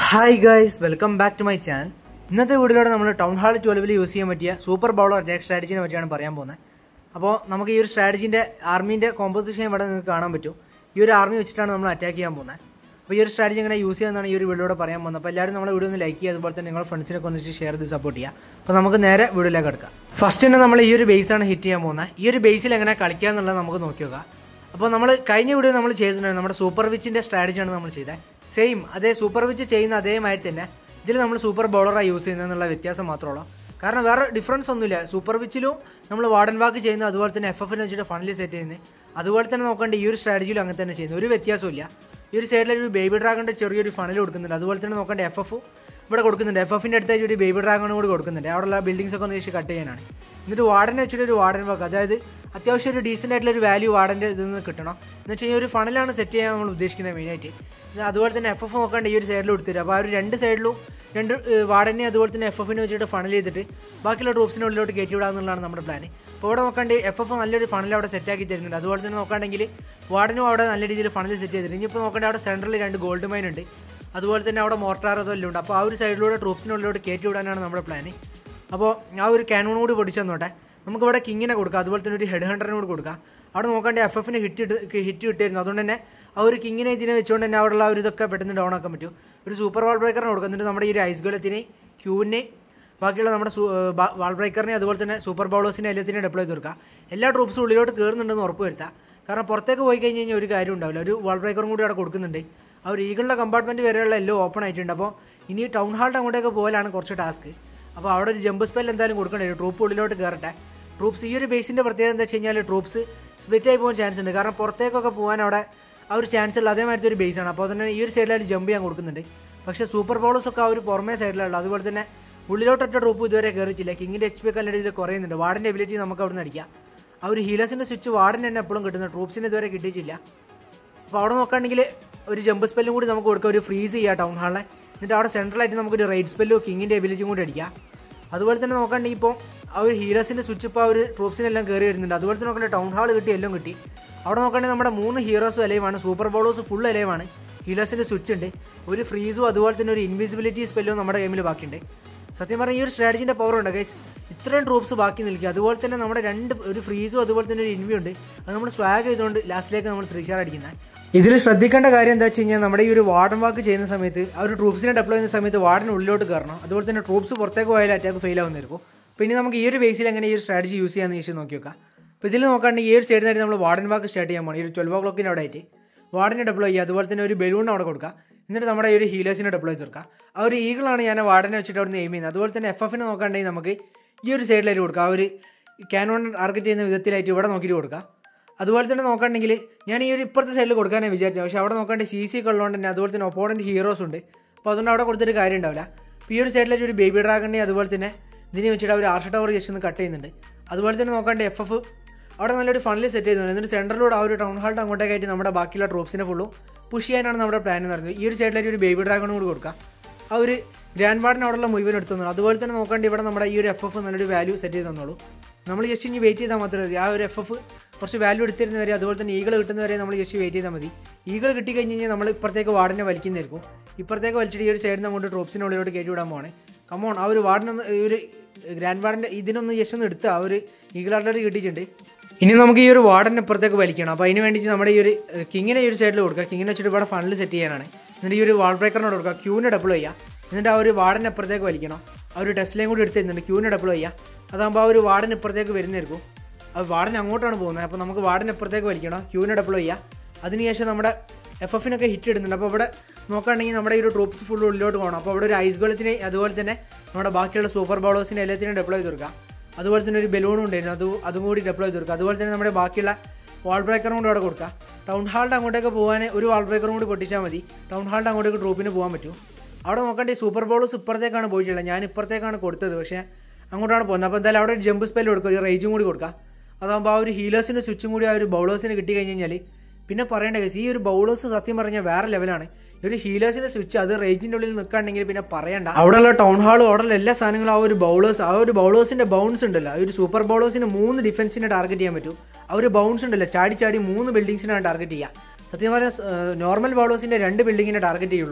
hi guys welcome back to my channel ഇന്നത്തെ വീഡിയോയിലൂടെ നമ്മൾ ടൗൺ ഹാൾ ട്വൽവിൽ യൂസ് ചെയ്യാൻ പറ്റിയ സൂപ്പർ ബൗളർ അറ്റാക്ക് സ്ട്രാറ്റജിനെ പറ്റിയാണ് പറയാൻ പോകുന്നത് അപ്പോൾ നമുക്ക് ഈ ഒരു സ്ട്രാറ്റജിൻ്റെ ആർമീൻ്റെ കോമ്പോസിഷൻ ഇവിടെ നിങ്ങൾക്ക് കാണാൻ പറ്റും ഈ ഒരു ആർമി വെച്ചിട്ടാണ് നമ്മൾ അറ്റാക്ക് ചെയ്യാൻ പോകുന്നത് അപ്പോൾ ഈ ഒരു സ്ട്രാറ്റജി എങ്ങനെ യൂസ് ചെയ്യാമെന്നാണ് ഈ ഒരു വീഡിയോയുടെ പറയാൻ പോകുന്നത് അപ്പോൾ എല്ലാവരും നമ്മുടെ വീഡിയോ ഒന്ന് ലൈക്ക് ചെയ്യുക അതുപോലെ തന്നെ നിങ്ങളുടെ ഫ്രണ്ട്സിനൊക്കെ ഒന്ന് ഷെയർ ചെയ്ത് സപ്പോർട്ട് ചെയ്യുക അപ്പോൾ നമുക്ക് നേരെ വീഡിയോയിലേക്ക് എടുക്കാം ഫസ്റ്റ് തന്നെ നമ്മൾ ഈ ഒരു ബേസാണ് ഹിറ്റ് ചെയ്യാൻ പോകുന്നത് ഈ ഒരു ബേസിൽ എങ്ങനെ കളിക്കുക എന്നുള്ളത് നമുക്ക് നോക്കി നോക്കാം അപ്പോൾ നമ്മൾ കഴിഞ്ഞ വീഡിയോ നമ്മൾ ചെയ്തിട്ടുണ്ടായിരുന്നു നമ്മുടെ സൂപ്പർ വിച്ചിൻ്റെ സ്ട്രാറ്റജിയാണ് നമ്മൾ ചെയ്തത് സെയിം അതേ സൂപ്പർ വിച്ച് ചെയ്യുന്ന അതേമാതിരി തന്നെ ഇതിൽ നമ്മൾ സൂപ്പർ ബൗളറാണ് യൂസ് ചെയ്യുന്നത് എന്നുള്ള വ്യത്യാസം മാത്രമേ ഉള്ളൂ കാരണം വേറെ ഡിഫറൻസ് ഒന്നുമില്ല സൂപ്പർ വിച്ചിലും നമ്മൾ വാർഡൻ വാക്ക് ചെയ്യുന്ന അതുപോലെ തന്നെ എഫ് എഫിന് വെച്ചിട്ട് ഫണ്ടിൽ സെറ്റ് ചെയ്യുന്നത് അതുപോലെ തന്നെ നോക്കേണ്ട ഈ ഒരു സ്ട്രാറ്റജിയിലും അങ്ങനെ തന്നെ ചെയ്യുന്നത് ഒരു വ്യത്യാസമില്ല ഈ ഒരു സൈഡിൽ ഒരു ബേബി ഡ്രാഗണിൻ്റെ ചെറിയൊരു ഫണ്ടിൽ കൊടുക്കുന്നുണ്ട് അതുപോലെ തന്നെ നോക്കേണ്ട എഫ് എഫ് ഇവിടെ കൊടുക്കുന്നുണ്ട് എഫ് എഫിൻ്റെ അടുത്തായിട്ട് ഒരു ബേബി ഡ്രാഗൺ കൂടി കൊടുക്കുന്നുണ്ട് അവിടെയുള്ള ബിൽഡിങ്സ് ഒക്കെ ഒന്ന് ജസ്റ്റ് കട്ട് ചെയ്യാനാണ് എന്നിട്ട് വാർഡനെ വെച്ചിട്ട് ഒരു വാർഡൻ വാക്ക് അതായത് അത്യാവശ്യം ഒരു ഡീസൻ്റ് ആയിട്ടുള്ള ഒരു വാല്യൂ വാർഡൻ്റെ ഇതിൽ നിന്ന് കിട്ടണം എന്ന് വെച്ച് കഴിഞ്ഞാൽ ഒരു ഫണലാണ് സെറ്റ് ചെയ്യാൻ നമ്മൾ ഉദ്ദേശിക്കുന്നത് മെയിനായിട്ട് ഇത് അതുപോലെ തന്നെ എഫ് എഫ് നോക്കാണ്ട് ഈ ഒരു സൈഡിൽ കൊടുത്തിട്ട് അപ്പോൾ ആ ഒരു രണ്ട് സൈഡിലും രണ്ട് വാർഡനെ അതുപോലെ തന്നെ എഫ് എഫിനെ വെച്ചിട്ട് ഫണൽ ചെയ്തിട്ട് ബാക്കിയുള്ള ട്രൂപ്സിൻ്റെ ഉള്ളിലോട്ട് കയറ്റി വിടുക എന്നുള്ളതാണ് നമ്മുടെ പ്ലാൻ അപ്പോൾ ഇവിടെ നോക്കാണ്ട് എഫ് എഫ് നല്ലൊരു ഫണൽ അവിടെ സെറ്റ് ആക്കി തരുന്നുണ്ട് അതുപോലെ തന്നെ നോക്കുകയാണെങ്കിൽ വാർഡനും അവിടെ നല്ല രീതിയിൽ ഫണൽ സെറ്റ് ചെയ്തിട്ടുണ്ട് ഇനിയിപ്പോൾ നോക്കേണ്ട അവിടെ സെൻട്രലിൽ രണ്ട് ഗോൾഡ് മൈൻ ഉണ്ട് അതുപോലെ തന്നെ അവിടെ മോർട്ടാർ അതെല്ലാം ഉണ്ട് അപ്പോൾ ആ ഒരു സൈഡിലൂടെ ട്രൂപ്സിനുള്ളിലോട്ട് കയറ്റി വിടാനാണ് നമ്മുടെ പ്ലാൻ അപ്പോൾ ആ ഒരു ക്യാനോൺ കൂടി പൊടിച്ചു തന്നോട്ടെ നമുക്കിവിടെ കിങ്ങിനെ കൊടുക്കാം അതുപോലെ തന്നെ ഒരു ഹെഡ് ഹണ്ടറിനെ കൂടി കൊടുക്കാം അവിടെ നോക്കേണ്ട എഫ് എഫിന് ഹിറ്റ് ഇട്ട് ഹിറ്റ് കിട്ടിയിരുന്നു അതുകൊണ്ട് തന്നെ ആ ഒരു കിങ്ങിനെ ഇതിനെ വെച്ചുകൊണ്ട് തന്നെ അവിടെയുള്ള ആ ഒരു ഇതൊക്കെ പെട്ടെന്ന് ഡൗൺ ആക്കാൻ പറ്റും ഒരു സൂപ്പർ വാൾ ബ്രേക്കറിനെ കൊടുക്കും എന്നിട്ട് നമ്മുടെ ഈ ഒരു ഐസ് ഗോലത്തിനെ ക്യൂവിനെ ബാക്കിയുള്ള നമ്മുടെ വാൾ ബ്രേക്കറിനെ അതുപോലെ തന്നെ സൂപ്പർ ബൗളേഴ്സിനെ എല്ലാത്തിനെയും ഡെപ്ലോയ് ചെയ്ത് കൊടുക്കുക എല്ലാ ട്രൂപ്സും ഉള്ളിലോട്ട് കയറുന്നുണ്ടെന്ന് ഉറപ്പ് വരുത്താം കാരണം പുറത്തേക്ക് പോയി കഴിഞ്ഞ് കഴിഞ്ഞാൽ ഒരു കാര്യം ഉണ്ടാവില്ല ഒരു വാൾ ബ്രേക്കറും കൂടി അവിടെ കൊടുക്കുന്നുണ്ട് ആ ഒരു ഈഗിളിൻ്റെ കമ്പാർട്ട്മെൻറ്റ് വരെയുള്ള എല്ലാം ഓപ്പൺ ആയിട്ടുണ്ട് അപ്പോൾ ഇനി ടൗൺ ഹാളിൻ്റെ അങ്ങോട്ടേക്ക് പോകലാണ് കുറച്ച് ടാസ്ക് അപ്പോൾ അവിടെ ഒരു ജമ്പ് സ്പെൽ എന്തായാലും കൊടുക്കേണ്ടി വരും ട്രൂപ്പ് ഉള്ളിലോട്ട് കയറട്ടെ ട്രൂപ്സ് ഈ ഒരു ബേസിൻ്റെ പ്രത്യേകത എന്താ വെച്ച് കഴിഞ്ഞാൽ ട്രൂപ്സ് സ്പ്ലിറ്റ് ആയി പോകാൻ ചാൻസ് ഉണ്ട് കാരണം പുറത്തേക്കൊക്കെ പോകാൻ അവിടെ ആ ഒരു ചാൻസ് ഉള്ള അതേമാതിരി ഒരു ബേസാണ് അപ്പോൾ തന്നെ ഈ ഒരു സൈഡിലായിട്ട് ജമ്പ് ചെയ്യാൻ കൊടുക്കുന്നുണ്ട് പക്ഷേ സൂപ്പർ ബോളേഴ്സ് ഒക്കെ ആ ഒരു പുറമേ സൈഡിലുള്ള അതുപോലെ തന്നെ ഉള്ളിലോട്ടൊറ്റ ട്രൂപ്പ് ഇതുവരെ കയറിയിട്ടില്ല കിങ്ങിൻ്റെ എച്ച് പി ഒക്കെ നല്ല രീതിയിൽ കുറയുന്നുണ്ട് വാർഡിൻ്റെ എബിലിറ്റി നമുക്ക് അവിടെ നിന്ന് അടിക്കാം ആ ഒരു ഹീലേഴ്സിൻ്റെ സ്വിച്ച് വാർഡിന് തന്നെ എപ്പോഴും കിട്ടുന്നത് ട്രൂപ്സിന് ഇതുവരെ കിട്ടിയിട്ടില്ല അപ്പോൾ അവിടെ നോക്കുകയാണെങ്കിൽ ഒരു ജമ്പ് സ്പെല്ലും കൂടി നമുക്ക് കൊടുക്കാം ഒരു ഫ്രീസ് ചെയ്യാം ടൗൺ ഹാളിനെ എന്നിട്ട് അവിടെ സെൻട്രലായിട്ട് നമുക്കൊരു റൈറ്റ് സ്പെല്ലും കിങ്ങിൻ്റെ എബിലിറ്റിയും കൂടി അടിക്കാം അതുപോലെ തന്നെ നോക്കുകയാണെങ്കിൽ ഇപ്പോൾ ആ ഒരു ഹീറോസിൻ്റെ സ്വിച്ച് ഇപ്പോൾ ആ ഒരു ട്രൂപ്സിനെല്ലാം കയറി വരുന്നുണ്ട് അതുപോലെ തന്നെ നോക്കണ്ടേ ടൗൺ ഹാൾ കിട്ടി എല്ലാം കിട്ടി അവിടെ നോക്കുകയാണെങ്കിൽ നമ്മുടെ മൂന്ന് ഹീറോസും അലൈവാണ് സൂപ്പർ ബോളേഴ്സ് ഫുൾ അലൈവാണ് ഹീലേഴ്സിൻ്റെ സ്വിച്ച് ഉണ്ട് ഒരു ഫ്രീസും അതുപോലെ തന്നെ ഒരു ഇൻവിസിബിലിറ്റി സ്പെല്ലും നമ്മുടെ ഗെയിമിൽ ബാക്കിയുണ്ട് സത്യം പറഞ്ഞാൽ ഈ ഒരു സ്ട്രാറ്റജിൻ്റെ പവർ ഉണ്ട് ഗൈസ് ഇത്രയും ട്രൂപ്സ് ബാക്കി നിൽക്കുക അതുപോലെ തന്നെ നമ്മുടെ രണ്ട് ഒരു ഫ്രീസും അതുപോലെ തന്നെ ഒരു ഇൻവി ഉണ്ട് അത് നമ്മൾ സ്വാഗ് ചെയ്തുകൊണ്ട് ലാസ്റ്റിലേക്ക് നമ്മൾ ത്രീ സ്റ്റാർ അടിക്കുന്നത് ഇതിൽ ശ്രദ്ധിക്കേണ്ട കാര്യം എന്താ വെച്ച് കഴിഞ്ഞാൽ നമ്മുടെ ഈ ഒരു വാർഡൻ വാക്ക് ചെയ്യുന്ന സമയത്ത് ആ ഒരു ട്രൂപ്സിനെ ഡെപ്ലോയ് ചെയ്യുന്ന സമയത്ത് വാർഡിന് ഉള്ളിലോട്ട് കയറണം അതുപോലെ തന്നെ ട്രൂപ്സ് പുറത്തേക്ക് പോയാൽ അറ്റാക്ക് ഫെയിൽ ആവുന്നതായിരിക്കും പിന്നെ നമുക്ക് ഈ ഒരു ബേസിൽ എങ്ങനെ ഈ ഒരു സ്ട്രാറ്റജി യൂസ് ചെയ്യാമെന്ന് ചോദിച്ചാൽ നോക്കി നോക്കാം അപ്പോൾ ഇതിൽ നോക്കുകയാണെങ്കിൽ ഈ ഒരു സൈഡിൽ നിന്നായിട്ട് നമ്മൾ വാർഡൻ വാക്ക് സ്റ്റാർട്ട് ചെയ്യാൻ പോകണം ഈ ഒരു ട്വൽവ് ഓ ക്ലോക്കിൻ്റെ അവിടെ ആയിട്ട് വാർഡിനെ ഡെപ്ലോയ് ചെയ്യുക അതുപോലെ തന്നെ ഒരു ബലൂൺ അവിടെ കൊടുക്കുക എന്നിട്ട് നമ്മുടെ ഈ ഒരു ഹീലേഴ്സിനെ ഡെപ്ലോയ് ചെയ്ത് കൊടുക്കുക ആ ഒരു ഈഗിളാണ് ഞാൻ വാർഡനെ വെച്ചിട്ട് അവിടെ നിന്ന് എയിം ചെയ്യുന്നത് അതുപോലെ തന്നെ എഫ് എഫിനെ നോക്കുകയാണെങ്കിൽ നമുക്ക് ഈ ഒരു സൈഡിലായിട്ട് കൊടുക്കുക ആ ഒരു ക്യാനോൺ ടാർഗറ്റ് ചെയ്യുന്ന വിധത്തിലായിട്ട് ഇവിടെ നോക്കിയിട്ട് കൊടുക്കുക അതുപോലെ തന്നെ നോക്കുകയാണെങ്കിൽ ഞാൻ ഈ ഒരു ഇപ്പുറത്തെ സൈഡിൽ കൊടുക്കാനാണ് വിചാരിച്ചത് പക്ഷേ അവിടെ നോക്കാണ്ട് സി സി ഒക്കെ ഉള്ളതുകൊണ്ട് തന്നെ അതുപോലെ തന്നെ ഒപ്പോണൻറ്റ് ഹീറോസ് ഉണ്ട് അപ്പോൾ അതുകൊണ്ട് അവിടെ കൊടുത്തിട്ട് കാര്യം ഉണ്ടാവില്ല അപ്പോൾ ഈ ഒരു സൈഡിലായിട്ട് ഒരു ബേബി ഡ്രാഗണിനെ അതുപോലെ തന്നെ ഇതിനെ വെച്ചിട്ട് അവർ ആർഷ ടവർ ജസ്റ്റ് ഒന്ന് കട്ട് ചെയ്യുന്നുണ്ട് അതുപോലെ തന്നെ നോക്കാണ്ട് എഫ് എഫ് അവിടെ നല്ലൊരു ഫണ്ടിൽ സെറ്റ് ചെയ്യുന്നുണ്ട് എന്നിട്ട് സെൻറ്ററിലൂടെ ആ ഒരു ടൗൺ ഹാളിൻ്റെ അങ്ങോട്ടേക്കായിട്ട് നമ്മുടെ ബാക്കിയുള്ള ട്രോപ്സിനെ ഫുള്ളും പുഷ് ചെയ്യാനാണ് നമ്മുടെ പ്ലാൻ എന്ന് പറയുന്നത് ഈ ഒരു സൈഡിലായിട്ട് ഒരു ബേബി ഡ്രാഗൺ കൂടി കൊടുക്കാം ആ ഒരു ഗ്രാൻഡ് വാർഡിന് അവിടെയുള്ള മുഴുവൻ എടുത്തു തന്നു അതുപോലെ തന്നെ നോക്കാണ്ട് ഇവിടെ നമ്മുടെ ഈ ഒരു എഫ് എഫ് നല്ലൊരു വാല്യൂ സെറ്റ് ചെയ്ത് തന്നോളൂ നമ്മൾ ജസ്റ്റ് ഇനി വെയിറ്റ് ചെയ്താൽ മാത്രമേ മതി ആ ഒരു എഫ് എഫ് കുറച്ച് വാല്യൂ എടുത്തിരുന്നവരെ അതുപോലെ തന്നെ ഈഗിൾ കിട്ടുന്നവരെ നമ്മൾ ജസ്റ്റ് വെയിറ്റ് ചെയ്താൽ മതി ഈഗിൾ കിട്ടി കഴിഞ്ഞ് കഴിഞ്ഞാൽ നമ്മൾ ഇപ്പുറത്തേക്ക് വാർഡിനെ വലിക്കുന്നതായിരിക്കും ഇപ്പുറത്തേക്ക് വലിച്ചിട്ട് ഈ ഒരു സൈഡിൽ നിന്ന് അങ്ങോട്ട് ട്രോപ്സിനുള്ളിലോട്ട് കയറ്റി വിടാൻ പോകണേ കമോൺ ആ ഒരു വാർഡിനൊന്ന് ഈ ഒരു ഗ്രാൻഡ് വാർഡിൻ്റെ ഇതിനൊന്ന് ജസ്റ്റ് ഒന്ന് എടുത്ത് ആ ഒരു ഈഗിൾ ആൾറെഡി കിട്ടിയിട്ടുണ്ട് ഇനി നമുക്ക് ഈ ഒരു വാർഡിന് ഇപ്പുറത്തേക്ക് വലിക്കണം അപ്പോൾ അതിന് വേണ്ടിയിട്ട് നമ്മുടെ ഈ ഒരു കിങ്ങിനെ ഈ ഒരു സൈഡിൽ കൊടുക്കുക കിങ്ങിനെ വെച്ചിട്ട് ഇവിടെ ഫണ്ടിൽ സെറ്റ് ചെയ്യാനാണ് എന്നിട്ട് ഈ ഒരു വാൾ ബ്രേക്കറിനോട് കൊടുക്കുക ക്യൂവിനെ ഡെപ്ലോ ചെയ്യുക എന്നിട്ട് ആ ഒരു വാർഡിന് അപ്പുറത്തേക്ക് വലിക്കണം ആ ഒരു ടെസ്റ്റിലേയും കൂടി എടുത്ത് തരുന്നുണ്ട് ക്യൂവിനെ ഡെപ്ലോ ചെയ്യുക അതാകുമ്പോൾ ആ ഒരു വാർഡിന് ഇപ്പുറത്തേക്ക് വരുന്നതായിരിക്കും അത് വാർഡിന് അങ്ങോട്ടാണ് പോകുന്നത് അപ്പോൾ നമുക്ക് വാർഡിന് ഇപ്പുറത്തേക്ക് വലിക്കണം ക്യൂവിനെ ഡെപ്ലോ ചെയ്യുക അതിനുശേഷം നമ്മുടെ എഫ് എഫിനൊക്കെ ഹിറ്റ് ഇടുന്നുണ്ട് അപ്പോൾ ഇവിടെ നോക്കുകയാണെങ്കിൽ നമ്മുടെ ഈ ഒരു ട്രൂപ്സ് ഫുൾ ഉള്ളിലോട്ട് പോകണം അപ്പോൾ അവിടെ ഒരു ഐസ് ഗോളത്തിനെ അതുപോലെ തന്നെ നമ്മുടെ ബാക്കിയുള്ള സൂപ്പർ ബോളേഴ്സിനെ എല്ലാത്തിനും ഡെപ്ലോയ് ചെയ്ത് കൊടുക്കുക അതുപോലെ തന്നെ ഒരു ബലൂണും ഉണ്ടായിരുന്നു അത് അതും കൂടി ഡെപ്ലോയ് ചെയ്ത് കൊടുക്കുക അതുപോലെ തന്നെ നമ്മുടെ ബാക്കിയുള്ള വാൾ ബ്രേക്കറും കൂടി അവിടെ കൊടുക്കുക ടൗൺ ഹാളിൻ്റെ അങ്ങോട്ടേക്ക് പോകാൻ ഒരു വാൾ ബ്രേക്കറും കൂടി പൊട്ടിച്ചാൽ മതി ടൗൺ ഹാളിൻ്റെ അങ്ങോട്ടേക്ക് ട്രൂപ്പിന് പോകാൻ പറ്റും അവിടെ നോക്കേണ്ട ഈ സൂപ്പർ ബോളേഴ്സ് ഇപ്പുറത്തേക്കാണ് പോയിട്ടുള്ളത് ഞാൻ ഇപ്പുറത്തേക്കാണ് കൊടുത്തത് പക്ഷേ അങ്ങോട്ടാണ് പോകുന്നത് അപ്പോൾ എന്തായാലും അവിടെ ഒരു ജമ്പ് സ്പെല്ല് കൊടുക്കുക ഒരു റേജും കൂടി കൊടുക്കുക അതാകുമ്പോൾ ആ ഒരു ഹീലേഴ്സിൻ്റെ സ്വിച്ചും കൂടി ആ ഒരു ബൗളേഴ്സിന് കിട്ടി കഴിഞ്ഞ് കഴിഞ്ഞാൽ പിന്നെ പറയേണ്ട കേസ് ഈ ഒരു ബൗളേഴ്സ് സത്യം പറഞ്ഞാൽ വേറെ ലെവലാണ് ഈ ഒരു ഹീലേഴ്സിന്റെ സ്വിച്ച് അത് റേഞ്ചിന്റെ ഉള്ളിൽ നിൽക്കുകയാണെങ്കിൽ പിന്നെ പറയണ്ട അവിടെയുള്ള ടൗൺ ഹാളും അവിടെയുള്ള എല്ലാ സാധനങ്ങളും ആ ഒരു ബൗളേഴ്സ് ആ ഒരു ബൗളേഴ്സിന്റെ ബൗൺസ് ഉണ്ടല്ലോ ആ ഒരു സൂപ്പർ ബൗളേഴ്സിന് മൂന്ന് ഡിഫൻസിനെ ടാർഗറ്റ് ചെയ്യാൻ പറ്റും ആ ഒരു ബൗൺസ് ഉണ്ടല്ലോ ചാടി ചാടി മൂന്ന് ബിൽഡിങ്സിനാണ് ടാർഗറ്റ് ചെയ്യുക സത്യം പറഞ്ഞാൽ നോർമൽ ബൗളേഴ്സിന്റെ രണ്ട് ബിൽഡിങ്ങിനെ ടാർഗറ്റ് ചെയ്യുള്ളൂ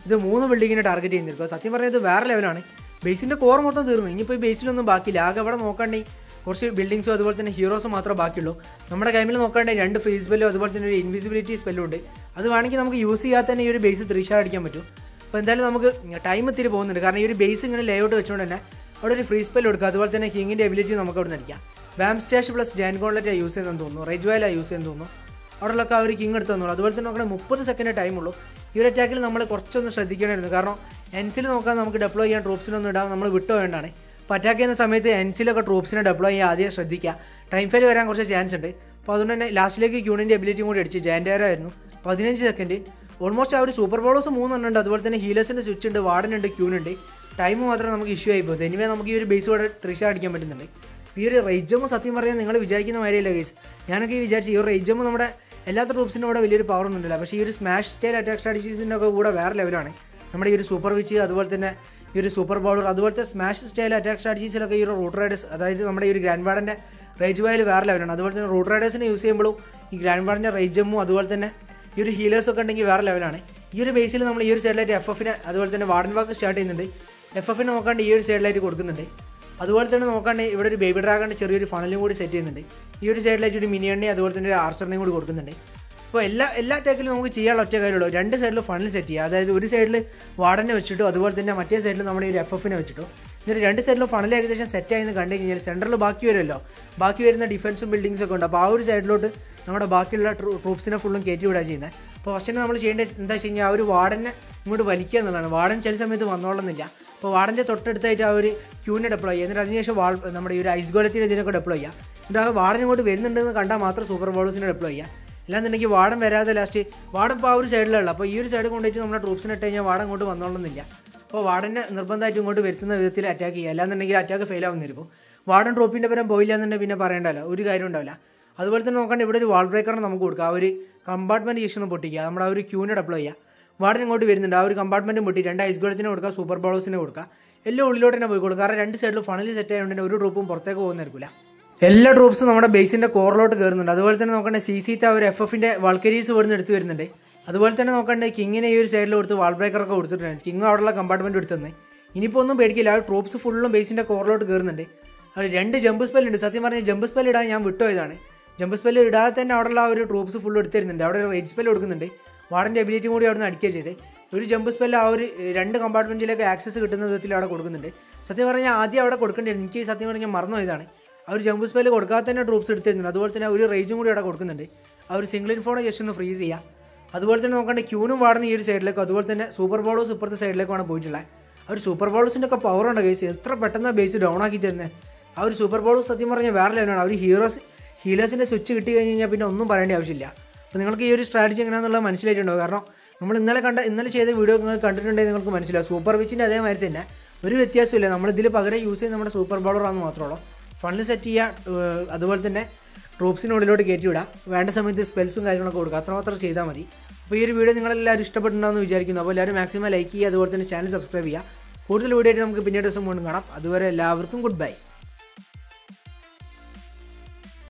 ഇത് മൂന്ന് ബിൽഡിങ്ങിനെ ടാർഗറ്റ് ചെയ്യുന്നിരിക്കും സത്യം പറഞ്ഞാൽ ഇത് വേറെ ലെവലാണ് ബേസിൻ്റെ കോർ മൊത്തം തീർന്നു ഇനിയിപ്പോൾ ഈ ബേസിലൊന്നും ബാക്കിയില്ല ആകെ അവിടെ നോക്കാണ്ടെങ്കിൽ കുറച്ച് ബിൽഡിങ്സും അതുപോലെ തന്നെ ഹീറോസും മാത്രമേ ബാക്കിയുള്ളൂ നമ്മുടെ ഗെയിമിൽ നോക്കാണ്ടെങ്കിൽ രണ്ട് ഫ്രീ സ്പെല്ലും അതുപോലെ തന്നെ ഒരു ഇൻവിസിബിലിറ്റി സ്പെല്ലും ഉണ്ട് അത് വേണമെങ്കിൽ നമുക്ക് യൂസ് ചെയ്യാതെ തന്നെ ഈ ഒരു ബേസ് ത്രീ ഷാർ അടിക്കാൻ പറ്റും അപ്പോൾ എന്തായാലും നമുക്ക് ടൈം ഇത്തിരി പോകുന്നുണ്ട് കാരണം ഈ ഒരു ബേസ് ഇങ്ങനെ ലേഔട്ട് വെച്ചുകൊണ്ട് തന്നെ അവിടെ ഒരു ഫ്രീ സ്പെൽ കൊടുക്കുക അതുപോലെ തന്നെ കിങ്ങിൻ്റെ എബിലിറ്റി നമുക്ക് അവിടെ നിന്ന് അടിക്കാം ബാം സ്റ്റേഷ് പ്ലസ് ജാൻ ഗോൺലെറ്റാണ് യൂസ് ചെയ്യുന്നതെന്ന് തോന്നുന്നു റെജ്വയിലാണ് യൂസ് ചെയ്യുന്നത് തോന്നുന്നു അവിടെയൊക്കെ അവർ കിങ് എടുത്ത് തന്നോളൂ അതുപോലെ തന്നെ നോക്കണേ മുപ്പത് സെക്കൻഡ് ടൈം ഉള്ളൂ ഈ ഒരു അറ്റാക്കിൽ നമ്മൾ കുറച്ചൊന്ന് ശ്രദ്ധിക്കണമായിരുന്നു കാരണം എൻസിൽ നോക്കാൻ നമുക്ക് ഡെപ്ലോയ് ചെയ്യാൻ ട്രൂപ്സിനൊന്നും ഇടാൻ നമ്മൾ വിട്ടോ വേണ്ടാണ് അപ്പോൾ അറ്റാക്ക് ചെയ്യുന്ന സമയത്ത് എൻസിലൊക്കെ ട്രൂപ്സിനെ ഡെപ്ലോയ് ചെയ്യാൻ ആദ്യം ശ്രദ്ധിക്കുക ടൈം ഫെയിൽ വരാൻ കുറച്ച് ചാൻസ് ഉണ്ട് അപ്പോൾ അതുകൊണ്ട് തന്നെ ലാസ്റ്റിലേക്ക് ക്യൂണിൻ്റെ എബിലിറ്റിയും കൂടി അടിച്ച് ജാൻഡാരായിരുന്നു പതിനഞ്ച് സെക്കൻഡ് ഓൾമോസ്റ്റ് ആ ഒരു സൂപ്പർ ബോളേഴ്സ് മൂന്നെണ്ണം ഉണ്ട് അതുപോലെ തന്നെ ഹീലേഴ്സിൻ്റെ സ്വിച്ച് ഉണ്ട് വാർഡൻ ഉണ്ട് ക്യൂൺ ഉണ്ട് ടൈം മാത്രം നമുക്ക് ഇഷ്യൂ ആയി പോകുന്നത് എനിവേ നമുക്ക് ഈ ഒരു ബേസ് കൂടെ ത്രിഷ അടിക്കാൻ പറ്റുന്നുണ്ട് ഈ ഒരു റേജമ്മ് സത്യം പറയാൻ നിങ്ങൾ വിചാരിക്കുന്ന മാതിരിയല്ല കേസ് ഞാനൊക്കെ ഈ വിചാരിച്ചു ഈ ഒരു റേജമ്മ് നമ്മുടെ എല്ലാത്ത ട്രൂപ്സിനും ഇവിടെ വലിയൊരു പവർ ഒന്നുമില്ല പക്ഷേ ഈ ഒരു സ്മാഷ് സ്റ്റൈൽ അറ്റാക്ക് സ്ട്രാറ്റജീസിൻ്റെ ഒക്കെ കൂടെ വേറെ ലെവലാണ് നമ്മുടെ ഈ ഒരു സൂപ്പർ വിച്ച് അതുപോലെ തന്നെ ഈ ഒരു സൂപ്പർ ബോളർ അതുപോലത്തെ സ്മാഷ് സ്റ്റൈൽ അറ്റാക്ക് സ്ട്രാറ്റജീസിലൊക്കെ ഈ ഒരു റൂട്ട് റൈഡേഴ്സ് അതായത് നമ്മുടെ ഈ ഒരു ഗ്രാൻഡ് വാർഡിൻ്റെ റേജ് വായിൽ വേറെ ലെവലാണ് അതുപോലെ തന്നെ റൂട്ട് റൈഡേഴ്സിനെ യൂസ് ചെയ്യുമ്പോഴും ഈ ഗ്രാൻഡ് വാർഡിൻ്റെ റേജമ്മും അതുപോലെ തന്നെ ഈ ഒരു ഹീലേഴ്സ് ഒക്കെ ഉണ്ടെങ്കിൽ വേറെ ലെവലാണ് ഈ ഒരു ബേസിൽ നമ്മൾ ഈ ഒരു സൈഡിലായിട്ട് എഫ് എഫിനെ അതുപോലെ തന്നെ വാർഡൻ വാക്ക് സ്റ്റാർട്ട് ചെയ്യുന്നുണ്ട് എഫ് എഫിനെ നോക്കാണ്ട് ഈ ഒരു സൈഡിലായിട്ട് കൊടുക്കുന്നുണ്ട് അതുപോലെ തന്നെ നോക്കാണ്ട് ഇവിടെ ഒരു ബേബി ഡ്രാഗണിൻ്റെ ചെറിയൊരു ഫണലും കൂടി സെറ്റ് ചെയ്യുന്നുണ്ട് ഈ ഒരു സൈഡിലായിട്ട് ഒരു മിനിയണ്ണി അതുപോലെ തന്നെ ഒരു ആർച്ചറിനെയും കൂടി കൊടുക്കുന്നുണ്ട് അപ്പോൾ എല്ലാ എല്ലാ അറ്റാക്കിലും നമുക്ക് ചെയ്യാനുള്ള ഒറ്റ കാര്യമുള്ളൂ രണ്ട് സൈഡിൽ ഫണ്ടിൽ സെറ്റ് ചെയ്യുക അതായത് ഒരു സൈഡിൽ വാർഡനെ വെച്ചിട്ടോ അതുപോലെ തന്നെ മറ്റേ സൈഡിൽ നമ്മുടെ ഈ ഒരു എഫ് എഫിനെ വെച്ചിട്ടോ എന്നിട്ട് രണ്ട് സൈഡിലും ഫണ്ടിൽ ഏകദേശം സെറ്റ് ആയെന്ന് കണ്ടു കഴിഞ്ഞാൽ സെൻറ്ററിൽ ബാക്കി വരുമല്ലോ ബാക്കി വരുന്ന ഡിഫൻസും ബിൽഡിങ്സ് ഒക്കെ ഉണ്ട് അപ്പോൾ ആ ഒരു സൈഡിലോട്ട് നമ്മുടെ ബാക്കിയുള്ള ട്രൂപ്സിനെ ഫുള്ളും കയറ്റി വിടുക ചെയ്യുന്നത് അപ്പോൾ ഫസ്റ്റിന് നമ്മൾ ചെയ്യേണ്ടത് എന്താ വെച്ച് കഴിഞ്ഞാൽ ആ ഒരു വാർഡനെ ഇങ്ങോട്ട് വലിക്കുക എന്നുള്ളതാണ് വാർഡൻ ചില സമയത്ത് വന്നോളുന്നില്ല അപ്പോൾ വാർഡൻ്റെ തൊട്ടടുത്തായിട്ട് ആ ഒരു ക്യൂവിനെ ഡെപ്ലോയ് ചെയ്യുക എന്നിട്ട് അതിനുശേഷം വാൾ നമ്മുടെ ഈ ഒരു ഐസ് ഗോലത്തിൻ്റെ ഇതിനൊക്കെ ഡെപ്ലോയ് ചെയ്യുക എന്നിട്ട് ആ വാർഡൻ ഇങ്ങോട്ട് വരുന്നുണ്ടെന്ന് കണ്ടാൽ മാത്രം സൂപ്പർ ബോളേഴ്സിനെ ഡെപ്ലോയ് ചെയ്യുക അല്ലാന്നുണ്ടെങ്കിൽ വാടം വരാതെ ലാസ്റ്റ് വാടം ഇപ്പോൾ ആ ഒരു സൈഡിലുള്ള അപ്പോൾ ഈ ഒരു സൈഡ് കൊണ്ടുപോയിട്ട് നമ്മുടെ ട്രൂപ്സിനെ ഇട്ട് കഴിഞ്ഞാൽ വാടം ഇങ്ങോട്ട് വന്നോളുന്നില്ല അപ്പോൾ വാടനെ നിർബന്ധമായിട്ട് ഇങ്ങോട്ട് വരുത്തുന്ന വിധത്തിൽ അറ്റാക്ക് ചെയ്യുക അല്ലാന്നുണ്ടെങ്കിൽ അറ്റാക്ക് ഫെയിൽ ആവുന്നിരിക്കും വാടൻ ട്രോപ്പിൻ്റെ പരം പോയില്ല എന്നുണ്ടെങ്കിൽ പിന്നെ പറയണ്ടല്ലോ ഒരു കാര്യം ഉണ്ടാവില്ല അതുപോലെ തന്നെ നോക്കാണ്ട് ഇവിടെ ഒരു വാൾ ബ്രേക്കറിന് നമുക്ക് കൊടുക്കുക ആ ഒരു കമ്പാർട്ട്മെൻറ്റ് ജസ്റ്റ് ഒന്ന് പൊട്ടിക്കുക നമ്മുടെ ആ ഒരു ക്യൂവിനെ ഡെപ്ലോയ് ചെയ്യുക വാർഡൻ ഇങ്ങോട്ട് വരുന്നുണ്ട് ആ ഒരു കമ്പാർട്ട്മെൻറ്റും പൊട്ടി രണ്ട് ഐസ് ഗോളത്തിന് കൊടുക്കുക സൂപ്പർ ബോളേഴ്സിന് കൊടുക്കുക എല്ലാം ഉള്ളിലോട്ട് തന്നെ പോയിക്കോളും കാരണം രണ്ട് സൈഡിലും ഫണൽ സെറ്റ് ആയതുകൊണ്ട് തന്നെ ഒരു ട്രൂപ്പും പുറത്തേക്ക് പോകുന്നതായിരിക്കില്ല എല്ലാ ട്രൂപ്സും നമ്മുടെ ബേസിന്റെ കോറിലോട്ട് കയറുന്നുണ്ട് അതുപോലെ തന്നെ നോക്കണ്ടേ സി സി ഒരു എഫ് എഫിന്റെ വൾക്കരീസ് ഇവിടുന്ന് എടുത്ത് വരുന്നുണ്ട് അതുപോലെ തന്നെ നോക്കണ്ടേ കിങ്ങിനെ ഈ ഒരു സൈഡിൽ കൊടുത്ത് വാൾ ബ്രേക്കർ ഒക്കെ കൊടുത്തിട്ടുണ്ട് കിങ് അവിടെയുള്ള കമ്പാർട്ട്മെന്റ് എടുത്തന്നെ ഇനിയിപ്പോൾ ഒന്നും പേടിക്കില്ല ആ ട്രൂപ്സ് ഫുള്ളും ബേസിന്റെ കോറിലോട്ട് കയറുന്നുണ്ട് അവിടെ രണ്ട് ജമ്പ് സ്പെൽ ഉണ്ട് സത്യം പറഞ്ഞാൽ ജമ്പ് സ്പെൽ ഇടാൻ ഞാൻ വിട്ടുപോയതാണ് ജമ്പ് സ്പെൽ ഇടാതെ തന്നെ അവിടെയുള്ള ആ ഒരു ട്രൂപ്സ് ഫുള്ള് എടുത്തിരുന്നുണ്ട് അവിടെ ഒരു വെയിറ്റ് സ്പെൽ കൊടുക്കുന്നുണ്ട് വാർഡിന്റെ എബിലിറ്റി കൂടി അവിടെ നിന്ന് അടിക്കുക ചെയ്ത് ഒരു ജമ്പ് സ്പെൽ ആ ഒരു രണ്ട് കമ്പാർട്ട്മെന്റിലേക്ക് ആക്സസ് കിട്ടുന്ന വിധത്തിൽ അവിടെ കൊടുക്കുന്നുണ്ട് സത്യം പറഞ്ഞാൽ ആദ്യം അവിടെ കൊടുക്കേണ്ടിയിരുന്നു എനിക്ക് സത്യം പറഞ്ഞാൽ മറന്നു പോയതാണ് ആ ഒരു ജമ്പ് സ്പെല് കൊടുക്കാതെ തന്നെ ട്രൂപ്സ് എടുത്തിരുന്നുണ്ട് അതുപോലെ തന്നെ ഒരു റേഞ്ചും കൂടി അവിടെ കൊടുക്കുന്നുണ്ട് ആ ഒരു സിംഗിൾ ഇൻഫോണെ ജസ്റ്റ് ഒന്ന് ഫ്രീസ് ചെയ്യുക അതുപോലെ തന്നെ നോക്കണ്ട ക്യൂനും വാടുന്ന ഈ ഒരു സൈഡിലേക്കും അതുപോലെ തന്നെ സൂപ്പർ ബോളേഴ്സ് ഇപ്പുറത്തെ സൈഡിലേക്കാണ് പോയിട്ടുള്ളത് ആ ഒരു സൂപ്പർ ബോളേഴ്സിൻ്റെ ഒക്കെ പവർ ഉണ്ട് കേസ് എത്ര പെട്ടെന്ന് ബേസ് ഡൗൺ ആക്കി തരുന്നത് ആ ഒരു സൂപ്പർ ബോളേഴ്സ് സത്യം പറഞ്ഞാൽ വേറെ ലെവലാണ് അവർ ഹീറോസ് ഹീലേഴ്സിൻ്റെ സ്വിച്ച് കിട്ടി കഴിഞ്ഞ് കഴിഞ്ഞാൽ പിന്നെ ഒന്നും പറയേണ്ട ആവശ്യമില്ല അപ്പോൾ നിങ്ങൾക്ക് ഈ ഒരു സ്ട്രാറ്റജി എങ്ങനെയാണെന്നുള്ളത് മനസ്സിലായിട്ടുണ്ടാവും കാരണം നമ്മൾ ഇന്നലെ കണ്ട ഇന്നലെ ചെയ്ത വീഡിയോ നിങ്ങൾ കണ്ടിട്ടുണ്ടെങ്കിൽ നിങ്ങൾക്ക് മനസ്സിലാവും സൂപ്പർ വിച്ചിൻ്റെ അതേമാതിരി തന്നെ ഒരു വ്യത്യാസമില്ല നമ്മൾ ഇതിൽ പകരം യൂസ് ചെയ്യുന്ന നമ്മുടെ സൂപ്പർ ബോളറാണെന്ന് മാത്രമേ ഉള്ളൂ ഫണ്ട് സെറ്റ് ചെയ്യുക ഏഹ് അതുപോലെ തന്നെ ട്രൂപ്സിനുള്ളിലോട്ട് കയറ്റി വിടാം വേണ്ട സമയത്ത് സ്പെൽസും കാര്യങ്ങളൊക്കെ കൊടുക്കുക അത്രമാത്രം ചെയ്താൽ മതി അപ്പോൾ ഈ ഒരു വീഡിയോ നിങ്ങളെല്ലാവരും ഇഷ്ടപ്പെട്ടിട്ടുണ്ടാവുമെന്ന് വിചാരിക്കുന്നു അപ്പോൾ എല്ലാവരും മാക്സിമം ലൈക്ക് ചെയ്യുക അതുപോലെ തന്നെ ചാനൽ സബ്സ്ക്രൈബ് ചെയ്യുക കൂടുതൽ വീഡിയോ ആയിട്ട് നമുക്ക് പിന്നീട് ദിവസം വീണ്ടും കാണാം അതുവരെ എല്ലാവർക്കും ഗുഡ് ബൈ